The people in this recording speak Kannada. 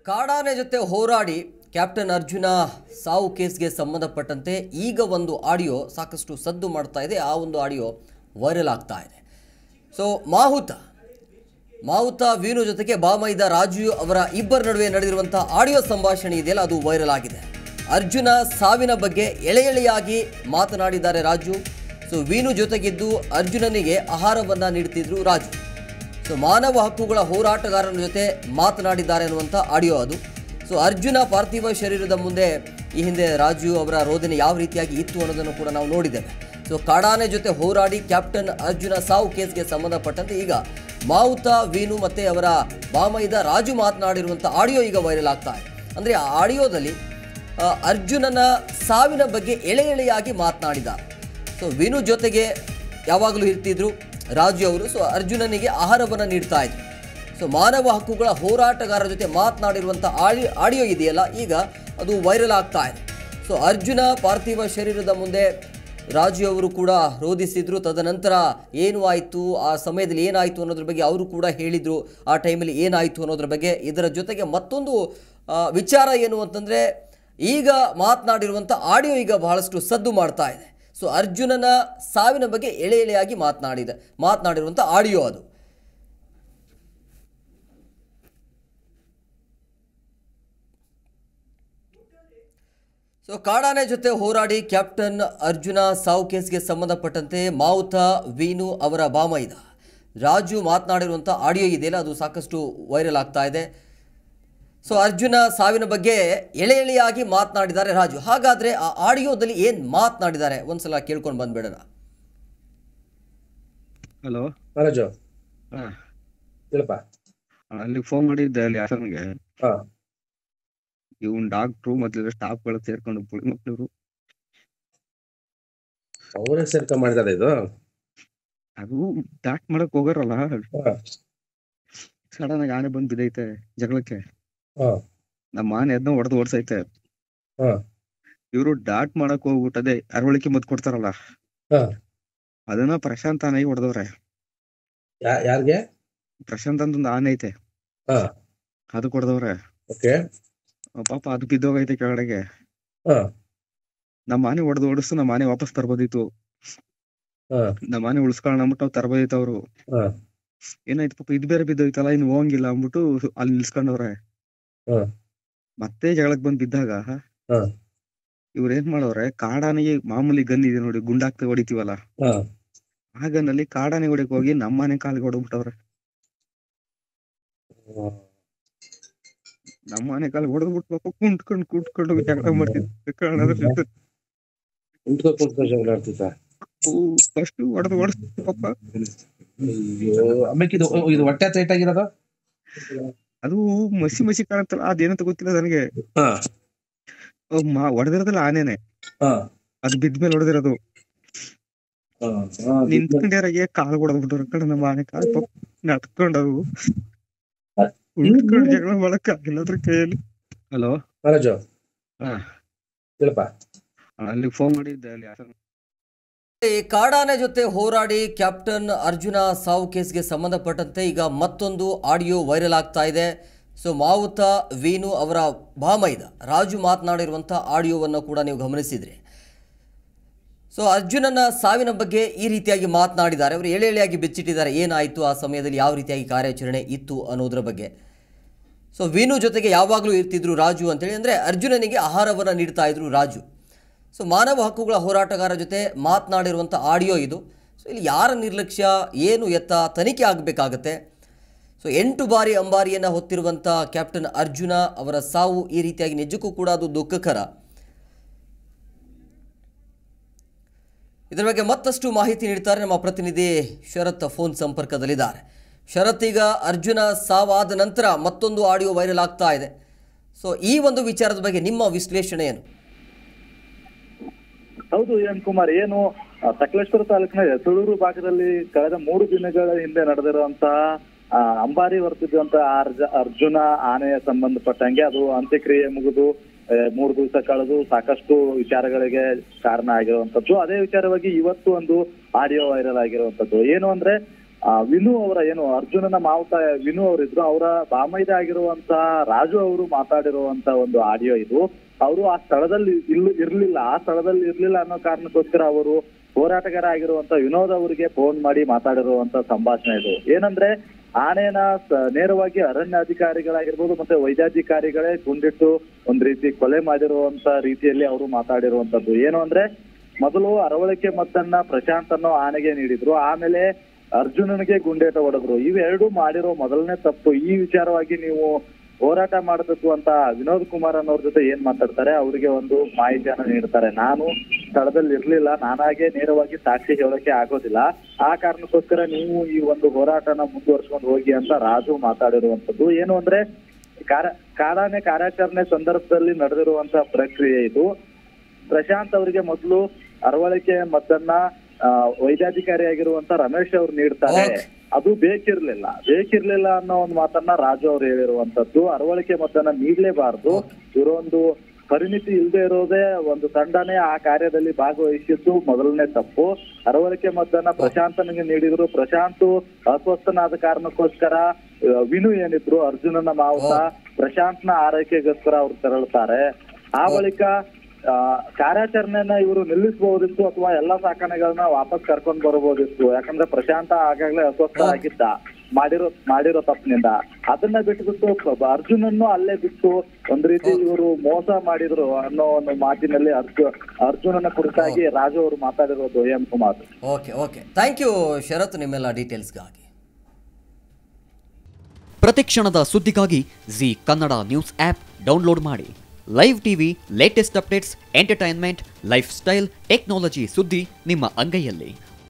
ಕಾಡಾನೆ ಜೊತೆ ಹೋರಾಡಿ ಕ್ಯಾಪ್ಟನ್ ಅರ್ಜುನ ಸಾವು ಕೇಸ್ಗೆ ಸಂಬಂಧಪಟ್ಟಂತೆ ಈಗ ಒಂದು ಆಡಿಯೋ ಸಾಕಷ್ಟು ಸದ್ದು ಮಾಡ್ತಾ ಇದೆ ಆ ಒಂದು ಆಡಿಯೋ ವೈರಲ್ ಆಗ್ತಾ ಇದೆ ಸೊ ಮಾಹುತ ಮಾಹುತ ವೀನು ಜೊತೆಗೆ ಬಾಮೈದ ರಾಜು ಅವರ ಇಬ್ಬರ ನಡುವೆ ನಡೆದಿರುವಂಥ ಆಡಿಯೋ ಸಂಭಾಷಣೆ ಇದೆಯಲ್ಲ ಅದು ವೈರಲ್ ಆಗಿದೆ ಅರ್ಜುನ ಸಾವಿನ ಬಗ್ಗೆ ಎಳೆ ಎಳೆಯಾಗಿ ಮಾತನಾಡಿದ್ದಾರೆ ರಾಜು ಸೊ ವೀನು ಜೊತೆಗಿದ್ದು ಅರ್ಜುನನಿಗೆ ಆಹಾರವನ್ನು ನೀಡುತ್ತಿದ್ರು ರಾಜು ಸೊ ಮಾನವ ಹಕ್ಕುಗಳ ಹೋರಾಟಗಾರನ ಜೊತೆ ಮಾತನಾಡಿದ್ದಾರೆ ಅನ್ನುವಂಥ ಆಡಿಯೋ ಅದು ಸೊ ಅರ್ಜುನ ಪಾರ್ಥಿವ ಶರೀರದ ಮುಂದೆ ಈ ಹಿಂದೆ ರಾಜು ಅವರ ರೋದನೆ ಯಾವ ರೀತಿಯಾಗಿ ಇತ್ತು ಅನ್ನೋದನ್ನು ಕೂಡ ನಾವು ನೋಡಿದ್ದೇವೆ ಸೊ ಕಾಡಾನೆ ಜೊತೆ ಹೋರಾಡಿ ಕ್ಯಾಪ್ಟನ್ ಅರ್ಜುನ ಸಾವು ಕೇಸ್ಗೆ ಸಂಬಂಧಪಟ್ಟಂತೆ ಈಗ ಮಾವುತ ವೀನು ಮತ್ತೆ ಅವರ ಬಾಮೈದ ರಾಜು ಮಾತನಾಡಿರುವಂಥ ಆಡಿಯೋ ಈಗ ವೈರಲ್ ಆಗ್ತಾ ಇದೆ ಅಂದರೆ ಆ ಆಡಿಯೋದಲ್ಲಿ ಆ, ಅರ್ಜುನನ ಸಾವಿನ ಬಗ್ಗೆ ಎಳೆ ಎಳೆಯಾಗಿ ಮಾತನಾಡಿದ್ದಾರೆ ಸೊ ವಿನು ಜೊತೆಗೆ ಯಾವಾಗಲೂ ಇರ್ತಿದ್ರು ರಾಜು ಅವರು ಸೊ ಅರ್ಜುನನಿಗೆ ಆಹಾರವನ್ನು ನೀಡ್ತಾ ಇದ್ರು ಸೊ ಮಾನವ ಹಕ್ಕುಗಳ ಹೋರಾಟಗಾರರ ಜೊತೆ ಮಾತನಾಡಿರುವಂಥ ಆಡಿ ಆಡಿಯೋ ಇದೆಯಲ್ಲ ಈಗ ಅದು ವೈರಲ್ ಆಗ್ತಾ ಇದೆ ಸೊ ಅರ್ಜುನ ಪಾರ್ಥಿವ ಶರೀರದ ಮುಂದೆ ರಾಜು ಅವರು ಕೂಡ ರೋಧಿಸಿದ್ರು ತದನಂತರ ಏನು ಆಯಿತು ಆ ಸಮಯದಲ್ಲಿ ಏನಾಯಿತು ಅನ್ನೋದ್ರ ಬಗ್ಗೆ ಅವರು ಕೂಡ ಹೇಳಿದರು ಆ ಟೈಮಲ್ಲಿ ಏನಾಯಿತು ಅನ್ನೋದ್ರ ಬಗ್ಗೆ ಇದರ ಜೊತೆಗೆ ಮತ್ತೊಂದು ಆ, ವಿಚಾರ ಏನು ಅಂತಂದರೆ ಈಗ ಮಾತನಾಡಿರುವಂಥ ಆಡಿಯೋ ಈಗ ಬಹಳಷ್ಟು ಸದ್ದು ಮಾಡ್ತಾ ಇದೆ ಸೊ ಅರ್ಜುನನ ಸಾವಿನ ಬಗ್ಗೆ ಎಳೆ ಎಳೆಯಾಗಿ ಮಾತನಾಡಿದೆ ಮಾತನಾಡಿರುವಂಥ ಆಡಿಯೋ ಅದು ಸೊ ಕಾಡಾನೆ ಜೊತೆ ಹೋರಾಡಿ ಕ್ಯಾಪ್ಟನ್ ಅರ್ಜುನ ಸಾವು ಕೇಸ್ಗೆ ಸಂಬಂಧಪಟ್ಟಂತೆ ಮಾವುತ ವೀನು ಅವರ ಬಾಮೈದ ರಾಜು ಮಾತನಾಡಿರುವಂಥ ಆಡಿಯೋ ಇದೆಯಲ್ಲ ಅದು ಸಾಕಷ್ಟು ವೈರಲ್ ಆಗ್ತಾ ಇದೆ ಸೊ ಅರ್ಜುನ ಸಾವಿನ ಬಗ್ಗೆ ಎಳೆ ಎಳೆಯಾಗಿ ಮಾತನಾಡಿದ್ದಾರೆ ರಾಜು ಹಾಗಾದರೆ ಆ ಆಡಿಯೋದಲ್ಲಿ ಏನು ಮಾತನಾಡಿದ್ದಾರೆ ಒಂದ್ಸಲ ಕೇಳ್ಕೊಂಡು ಬಂದ್ಬಿಡೋಣ ಹಲೋ ರಾಜು ಹಾ ಹೇಳಪ್ಪ ಅಲ್ಲಿ ಫೋನ್ ಮಾಡಿದ್ದೆ ಅಲ್ಲಿ ಹಾಸನ್ಗೆ ಹಾ ಇವ್ನ್ ಡಾಕ್ಟ್ರು ಮೊದ್ಲಿರೋ ಸ್ಟಾಫ್ಗಳು ಸೇರ್ಕೊಂಡು ಪುಳಿ ಮಕ್ಳು ಅವರೇ ಸೇರ್ಕೊಂಡ್ ಮಾಡಿದಾರೆ ಇದು ಅದು ಡಾಕ್ಟ್ ಮಾಡಕ್ ಹೋಗಾರಲ್ಲ ಹಾ ಸಡನ್ ಆಗಿ ಆನೆ ಬಂದ್ ಬಿದ್ದೈತೆ ಜಗಳಕ್ಕೆ ಹಾ ನಮ್ಮ ಆನೆ ಅದನ್ನ ಹೊಡೆದು ಓಡ್ಸೈತೆ ಹಾ ಇವ್ರು ಡಾಟ್ ಮಾಡಕ್ ಹೋಗ್ಬಿಟ್ಟು ಅದೇ ಅರವಳಿಕೆ ಮತ್ ಕೊಡ್ತಾರಲ್ಲ ಹಾ ಅದನ್ನ ಪ್ರಶಾಂತ್ ಆನೆಗೆ ಹೊಡೆದವ್ರೆ ಯಾ- ಯಾರ್ಗೆ ಪ್ರಶಾಂತ್ ಅಂತ ಒಂದು ಆನೆ ಐತೆ ಹಾ ಅದು ಕೊಡ್ದವ್ರೆ ಓಕೆ ಪಾಪ ಅದು ಬಿದ್ದೋಗೈತೆ ಕೆಳಗಡೆಗೆ ಹಾ ನಮ್ಮ ಆನೆ ಹೊಡೆದು ಓಡಿಸ್ತು ನಮ್ಮ ಆನೆ ವಾಪಸ್ ತರ್ಬೋದಿತ್ತು ಹಾ ನಮ್ಮ ಆನೆ ಉಳಿಸ್ಕೊಳ್ಳೋಣ ಅಂದ್ಬಿಟ್ಟು ಅವ್ರು ತರ್ಬೋದಿತ್ತು ಅವ್ರು ಹಾ ಏನಾಯ್ತು ಪಾಪ ಇದು ಬೇರೆ ಬಿದ್ದೋಯ್ತಲ್ಲ ಇನ್ನು ಹೋಗಂಗಿಲ್ಲ ಅಂದ್ಬಿಟ್ಟು ಅಲ್ಲಿ ನಿಲ್ಸ್ಕೊಂಡವ್ರೆ ಹಾ ಮತ್ತೆ ಜಗಳಕ್ ಬಂದ್ ಬಿದ್ದಾಗ ಹಾ ಇವ್ರ ಏನ್ ಮಾಡವ್ರೆ ಕಾಡಾನೆಗೆ ಮಾಮೂಲಿ ಗನ್ ಇದೆ ನೋಡಿ ಗುಂಡಾಕ್ತ ಹೊಡಿತೀವಲ್ಲ ಹಾ ಆ ಗನ್ನಲ್ಲಿ ಕಾಡಾನೆ ಹೊಡಿಕ್ ಹೋಗಿ ನಮ್ಮನೆ ಕಾಲಿಗೆ ಹೊಡೆದ್ಬಿಟ್ಟವ್ರೆ ನಮ್ಮನೆ ಕಾಲಿಗೆ ಹೊಡೆದ್ಬಿಟ್ಟು ಪಾಪ ಕುಂಟ್ಕೊಂಡ್ ಕುಂಟ್ಕೊಂಡು ಜಗಳ ಮಾಡ್ತಿದ್ರು ಕುಂತ್ಕೋ ಕುಂತ್ಕೋ ಜಗಳ ಆಡ್ತಿದ್ದ ಫಸ್ಟ್ ಹೊಡೆದು ಹೊಡೆಸ್ತು ಪಾಪ ಅಯ್ಯೋ ಆಮೇಲೆ ಇದು ಇದು ಹೊಟ್ಟೆ ಟೈಟ್ ಆಗಿರೋದು ಅದು ಮಸಿ ಮಸಿ ಕಾಣತ್ತಲ್ಲ ಅದೇನಂತ ಗೊತ್ತಿಲ್ಲ ನನಗೆ ಹಾ ಹೊಡೆದಿರೋದಲ್ಲ ಆನೆನೆ ಹಾ ಅದು ಬಿದ್ಮೇಲೆ ಹೊಡೆದಿರೋದು ಹಾ ಹಾ ನಿಂತ್ಕೊಂಡ್ಯಾರಾಗೆ ಕಾಲು ಹೊಡೆದ್ಬಿಟ್ಟವ್ರ ಕಡೆ ನಮ್ಮ ಆನೆ ಕಾಲು ಪಾಪ ನಡ್ಕೊಂಡವು ಉಳ್ಕೊಂಡು ಜಗಳ ಮಾಡಕ್ ಆಗಿಲ್ಲ ಅದ್ರ ಕೈಯಲ್ಲಿ ಹಲೋ ರಾಜು ಹಾ ಹೇಳಪ್ಪ ಅಲ್ಲಿ ಫೋನ್ ಮಾಡಿದ್ದೆ ಅಲ್ಲಿ ಹಾಸನ ಈ ಕಾಡಾನೆ ಜೊತೆ ಹೋರಾಡಿ ಕ್ಯಾಪ್ಟನ್ ಅರ್ಜುನ ಸಾವು ಕೇಸ್ಗೆ ಸಂಬಂಧಪಟ್ಟಂತೆ ಈಗ ಮತ್ತೊಂದು ಆಡಿಯೋ ವೈರಲ್ ಆಗ್ತಾ ಇದೆ ಸೊ ಮಾವುತ ವೀನು ಅವರ ಬಾಮೈದ ರಾಜು ಮಾತನಾಡಿರುವಂಥ ಆಡಿಯೋವನ್ನು ಕೂಡ ನೀವು ಗಮನಿಸಿದ್ರಿ ಸೊ ಅರ್ಜುನನ ಸಾವಿನ ಬಗ್ಗೆ ಈ ರೀತಿಯಾಗಿ ಮಾತನಾಡಿದ್ದಾರೆ ಅವರು ಎಳೆ ಎಳೆಯಾಗಿ ಬಿಚ್ಚಿಟ್ಟಿದ್ದಾರೆ ಏನಾಯಿತು ಆ ಸಮಯದಲ್ಲಿ ಯಾವ ರೀತಿಯಾಗಿ ಕಾರ್ಯಾಚರಣೆ ಇತ್ತು ಅನ್ನೋದ್ರ ಬಗ್ಗೆ ಸೊ ವೀನು ಜೊತೆಗೆ ಯಾವಾಗಲೂ ಇರ್ತಿದ್ರು ರಾಜು ಅಂತೇಳಿ ಅಂದರೆ ಅರ್ಜುನನಿಗೆ ಆಹಾರವನ್ನು ನೀಡ್ತಾ ಇದ್ರು ರಾಜು ಸೊ ಮಾನವ ಹಕ್ಕುಗಳ ಹೋರಾಟಗಾರ ಜೊತೆ ಮಾತನಾಡಿರುವಂಥ ಆಡಿಯೋ ಇದು ಸೊ ಇಲ್ಲಿ ಯಾರ ನಿರ್ಲಕ್ಷ್ಯ ಏನು ಎತ್ತ ತನಿಖೆ ಆಗಬೇಕಾಗತ್ತೆ ಸೊ ಎಂಟು ಬಾರಿ ಅಂಬಾರಿಯನ್ನು ಹೊತ್ತಿರುವಂಥ ಕ್ಯಾಪ್ಟನ್ ಅರ್ಜುನ ಅವರ ಸಾವು ಈ ರೀತಿಯಾಗಿ ನಿಜಕ್ಕೂ ಕೂಡ ಅದು ದುಃಖಕರ ಇದರ ಬಗ್ಗೆ ಮತ್ತಷ್ಟು ಮಾಹಿತಿ ನೀಡ್ತಾರೆ ನಮ್ಮ ಪ್ರತಿನಿಧಿ ಶರತ್ ಫೋನ್ ಸಂಪರ್ಕದಲ್ಲಿದ್ದಾರೆ ಶರತ್ ಈಗ ಅರ್ಜುನ ಸಾವಾದ ನಂತರ ಮತ್ತೊಂದು ಆಡಿಯೋ ವೈರಲ್ ಆಗ್ತಾ ಇದೆ ಸೊ ಈ ಒಂದು ವಿಚಾರದ ಬಗ್ಗೆ ನಿಮ್ಮ ವಿಶ್ಲೇಷಣೆ ಏನು ಹೌದು ಎನ್ ಕುಮಾರ್ ಏನು ಆ, ಸಕಲೇಶ್ವರ ತಾಲೂಕಿನ ಹೆಸಳೂರು ಭಾಗದಲ್ಲಿ ಕಳೆದ ಮೂರು ದಿನಗಳ ಹಿಂದೆ ನಡೆದಿರುವಂತಹ ಆ, ಅಂಬಾರಿ ವರ್ತಿದ್ದಂತ ಅರ್ಜ ಅರ್ಜುನ ಆನೆಯ ಸಂಬಂಧಪಟ್ಟಂಗೆ ಅದು ಅಂತ್ಯಕ್ರಿಯೆ ಮುಗಿದು ಆ, ಮೂರು ದಿವಸ ಕಳೆದು ಸಾಕಷ್ಟು ವಿಚಾರಗಳಿಗೆ ಕಾರಣ ಆಗಿರುವಂತದ್ದು ಅದೇ ವಿಚಾರವಾಗಿ ಇವತ್ತು ಒಂದು ಆಡಿಯೋ ವೈರಲ್ ಆಗಿರುವಂತದ್ದು ಏನು ಅಂದ್ರೆ ಆ, ವಿನು ಅವರ ಏನು ಅರ್ಜುನನ ಮಾವುತ ವಿನು ಅವರಿದ್ರು ಅವರ ಬಾಮೈದ ಆಗಿರುವಂತಹ ರಾಜು ಅವರು ಮಾತಾಡಿರುವಂತ ಒಂದು ಆಡಿಯೋ ಇದು ಅವರು ಆ ಸ್ಥಳದಲ್ಲಿ ಇಲ್ ಇರ್ಲಿಲ್ಲ ಆ ಸ್ಥಳದಲ್ಲಿ ಇರ್ಲಿಲ್ಲ ಅನ್ನೋ ಕಾರಣಕ್ಕೋಸ್ಕರ ಅವರು ಹೋರಾಟಗಾರ ಆಗಿರುವಂತ ವಿನೋದ್ ಅವರಿಗೆ ಫೋನ್ ಮಾಡಿ ಮಾತಾಡಿರುವಂತ ಸಂಭಾಷಣೆ ಇದು ಏನಂದ್ರೆ ಆನೆನ ಸ- ನೇರವಾಗಿ ಅರಣ್ಯ ಅಧಿಕಾರಿಗಳಾಗಿರ್ಬೋದು ಮತ್ತೆ ವೈದ್ಯಾಧಿಕಾರಿಗಳೇ ಗುಂಡಿಟ್ಟು ಒಂದ್ ರೀತಿ ಕೊಲೆ ಮಾಡಿರುವಂತ ರೀತಿಯಲ್ಲಿ ಅವರು ಮಾತಾಡಿರುವಂತದ್ದು ಏನು ಅಂದ್ರೆ ಮೊದಲು ಅರವಳಿಕೆ ಮದ್ದನ್ನ ಪ್ರಶಾಂತ್ ಅನ್ನೋ ಆನೆಗೆ ನೀಡಿದ್ರು ಆಮೇಲೆ ಅರ್ಜುನನಿಗೆ ಗುಂಡೇಟ ಹೊಡೆದ್ರು ಇವೆರಡು ಮಾಡಿರೋ ಮೊದಲನೇ ತಪ್ಪು ಈ ವಿಚಾರವಾಗಿ ನೀವು ಹೋರಾಟ ಮಾಡಬೇಕು ಅಂತ ವಿನೋದ್ ಕುಮಾರ್ ಅನ್ನೋರ್ ಜೊತೆ ಏನ್ ಮಾತಾಡ್ತಾರೆ ಅವರಿಗೆ ಒಂದು ಮಾಹಿತಿಯನ್ನ ನೀಡ್ತಾರೆ ನಾನು ಸ್ಥಳದಲ್ಲಿ ಇರ್ಲಿಲ್ಲ ನಾನಾಗೆ ನೇರವಾಗಿ ಸಾಕ್ಷಿ ಹೇಳೋಕೆ ಆಗೋದಿಲ್ಲ ಆ ಕಾರಣಕ್ಕೋಸ್ಕರ ನೀವು ಈ ಒಂದು ಹೋರಾಟನ ಮುಂದುವರ್ಸ್ಕೊಂಡು ಹೋಗಿ ಅಂತ ರಾಜು ಮಾತಾಡಿರುವಂತದ್ದು ಏನು ಅಂದ್ರೆ ಕಾರ ಕಾಡಾನೆ ಕಾರ್ಯಾಚರಣೆ ಸಂದರ್ಭದಲ್ಲಿ ನಡೆದಿರುವಂತ ಪ್ರಕ್ರಿಯೆ ಇದು ಪ್ರಶಾಂತ್ ಅವರಿಗೆ ಮೊದಲು ಅರವಳಿಕೆ ಮದ್ದನ್ನ ಆ, ವೈದ್ಯಾಧಿಕಾರಿ ಆಗಿರುವಂತ ರಮೇಶ್ ಅವ್ರು ನೀಡ್ತಾರೆ Okay. ಅದು ಬೇಕಿರ್ಲಿಲ್ಲ ಬೇಕಿರ್ಲಿಲ್ಲ ಅನ್ನೋ ಒಂದು ಮಾತನ್ನ ರಾಜು ಅವ್ರು ಹೇಳಿರುವಂತದ್ದು ಅರವಳಿಕೆ ಮದ್ದನ್ನ ನೀಡ್ಲೇಬಾರ್ದು ಇವರೊಂದು ಪರಿಣಿತಿ ಇಲ್ಲದೆ ಇರೋದೇ ಒಂದು ತಂಡನೇ ಆ ಕಾರ್ಯದಲ್ಲಿ ಭಾಗವಹಿಸಿದ್ದು ಮೊದಲನೇ ತಪ್ಪು ಅರವಳಿಕೆ ಮದ್ದನ್ನ ಪ್ರಶಾಂತನಿಗೆ ನೀಡಿದ್ರು ಪ್ರಶಾಂತ್ ಅಸ್ವಸ್ಥನಾದ ಕಾರಣಕ್ಕೋಸ್ಕರ ಆ, ವಿನು ಏನಿದ್ರು ಅರ್ಜುನನ ಮಾವುತ ಪ್ರಶಾಂತ್ನ ಆರೈಕೆಗೋಸ್ಕರ ಅವ್ರು ತೆರಳುತ್ತಾರೆ ಆ ಬಳಿಕ ಆ, ಕಾರ್ಯಾಚರಣೆನ ಇವರು ನಿಲ್ಲಿಸಬಹುದಿತ್ತು ಅಥವಾ ಎಲ್ಲಾ ಸಾಕಣೆಗಳನ್ನ ವಾಪಸ್ ಕರ್ಕೊಂಡ್ ಬರಬಹುದಿತ್ತು ಯಾಕಂದ್ರೆ ಪ್ರಶಾಂತ ಆಗಾಗ್ಲೇ ಅಸ್ವಸ್ಥ ಆಗಿದ್ದ ಮಾಡಿರೋ ಮಾಡಿರೋ ತಪ್ಪಿನಿಂದ ಅದನ್ನ ಬಿಟ್ಬಿಟ್ಟು ಬ- ಅರ್ಜುನನ್ನು ಅಲ್ಲೇ ಬಿಟ್ಟು ಒಂದ್ ರೀತಿ ಇವರು ಮೋಸ ಮಾಡಿದ್ರು ಅನ್ನೋ ಒಂದು ಮಾತಿನಲ್ಲಿ ಅರ್ಜು ಅರ್ಜುನನ ಕುರಿತಾಗಿ ರಾಜು ಅವರು ಮಾತಾಡಿರೋದು M Kumar okay okay thank you Sharath ನಿಮ್ಮೆಲ್ಲ ಡೀಟೇಲ್ಸ್ಗಾಗಿ ಪ್ರತಿಕ್ಷಣದ ಸುದ್ದಿಗಾಗಿ Zee Kannada news app download ಮಾಡಿ live TV latest updates entertainment lifestyle technology ಸುದ್ದಿ ನಿಮ್ಮ ಅಂಗೈಯಲ್ಲಿ